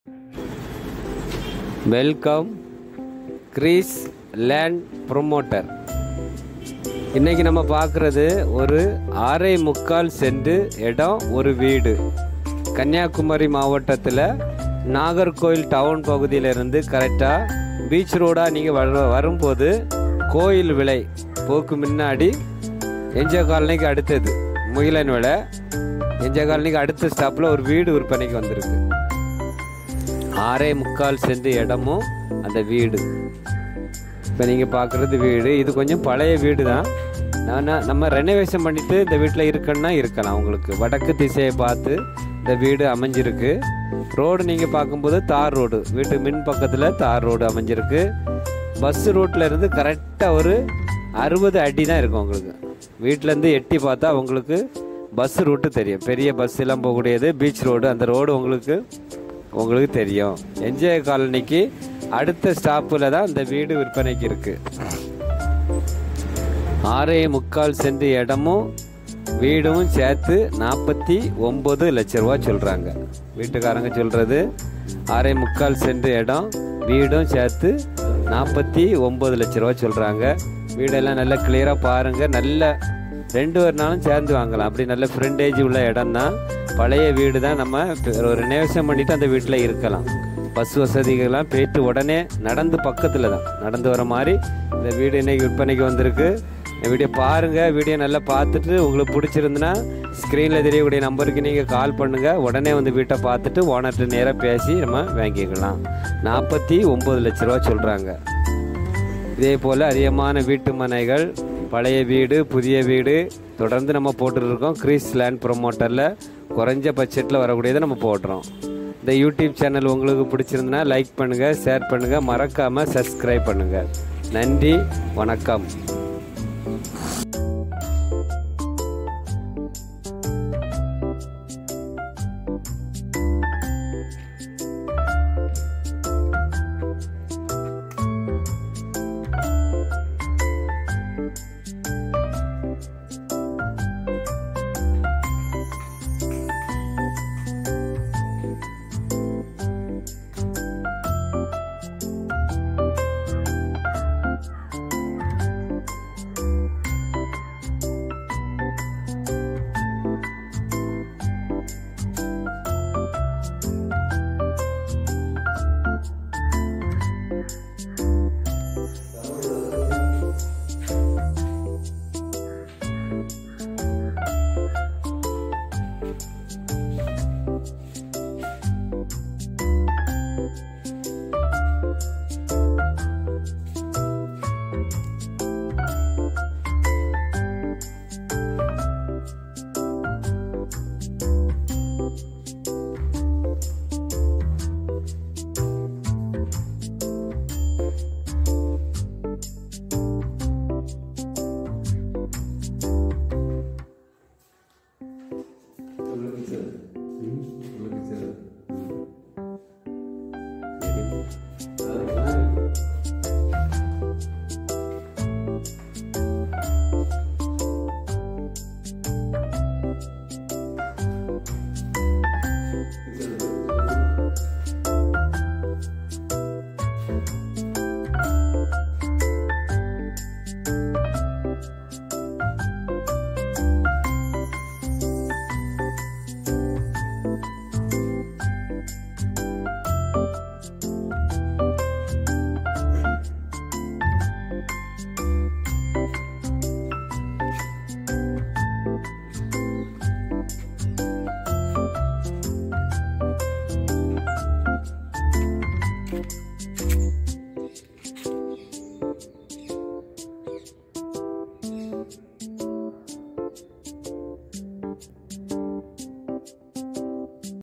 Welcome Greece land promoter இன்னைக்கு நம்ம பார்க்குறது ஒரு ஆறே முக்கால் சென்ட் இடம் ஒரு வீடு கன்னியாகுமரி மாவட்டத்தில் நாகர்கோயில் டவுன் பகுதியிலிருந்து கரெக்டாக பீச் ரோடாக நீங்கள் வர வரும்போது கோயில் விலை போக்கு முன்னாடி எஞ்ச காலனிக்கு அடுத்தது முகிலன் விலை எஞ்ச காலனிக்கு அடுத்த ஸ்டாப்பில் ஒரு வீடு விற்பனைக்கு வந்திருக்கு ஆறே முக்கால் சென்ட் இடமும் அந்த வீடு இப்போ நீங்கள் பார்க்குறது வீடு இது கொஞ்சம் பழைய வீடு தான் நான் நம்ம ரெனோவேஷன் பண்ணிட்டு இந்த வீட்டில் இருக்கணும்னா இருக்கலாம் உங்களுக்கு வடக்கு திசையை பார்த்து இந்த வீடு அமைஞ்சிருக்கு ரோடு நீங்கள் பார்க்கும்போது தார் ரோடு வீட்டு மின் பக்கத்தில் தார் ரோடு அமைஞ்சிருக்கு பஸ் ரோட்டில் இருந்து கரெக்டாக ஒரு அறுபது அடி தான் இருக்கும் உங்களுக்கு வீட்டிலேருந்து எட்டி பார்த்தா உங்களுக்கு பஸ் ரூட்டு தெரியும் பெரிய பஸ் எல்லாம் போகக்கூடியது பீச் ரோடு அந்த ரோடு உங்களுக்கு உங்களுக்கு தெரியும் என்ஜாய் காலனிக்கு அடுத்த ஸ்டாப்பில் தான் இந்த வீடு விற்பனைக்கு இருக்கு ஆறே முக்கால் சென்ட் இடமும் வீடும் சேர்த்து நாற்பத்தி ஒம்பது லட்ச ரூபா சொல்கிறாங்க வீட்டுக்காரங்க சொல்கிறது ஆறே முக்கால் சென்ட் இடம் வீடும் சேர்த்து நாற்பத்தி ஒம்பது லட்ச ரூபா சொல்கிறாங்க வீடெல்லாம் நல்லா கிளியராக பாருங்கள் நல்ல ரெண்டு ஒரு நாளும் சேர்ந்து வாங்கலாம் அப்படி நல்ல ஃப்ரண்டேஜ் உள்ள இடம் தான் பழைய வீடு தான் நம்ம ஒரு நிவேசம் பண்ணிட்டு அந்த வீட்டில் இருக்கலாம் பஸ் வசதிகள்லாம் போயிட்டு உடனே நடந்து பக்கத்தில் தான் நடந்து வர மாதிரி இந்த வீடு இன்னைக்கு விற்பனைக்கு வந்திருக்கு இந்த வீடியோ பாருங்கள் வீடியோ நல்லா பார்த்துட்டு உங்களுக்கு பிடிச்சிருந்துன்னா ஸ்க்ரீனில் தெரியக்கூடிய நம்பருக்கு நீங்கள் கால் பண்ணுங்கள் உடனே வந்து வீட்டை பார்த்துட்டு ஓனர்கிட்ட நேராக பேசி நம்ம வாங்கிக்கலாம் நாற்பத்தி ஒம்பது லட்ச ரூபா சொல்கிறாங்க இதே போல் அதிகமான வீட்டு மனைகள் பழைய வீடு புதிய வீடு தொடர்ந்து நம்ம போட்டுருக்கோம் கிரீஸ் லேண்ட் ப்ரொமோட்டரில் குறைஞ்ச பட்ஜெட்டில் வரக்கூடியதை நம்ம போடுறோம் இந்த யூடியூப் சேனல் உங்களுக்கு பிடிச்சிருந்துன்னா லைக் பண்ணுங்கள் ஷேர் பண்ணுங்கள் மறக்காமல் சப்ஸ்கிரைப் பண்ணுங்கள் நன்றி வணக்கம் Look at it. Look at it.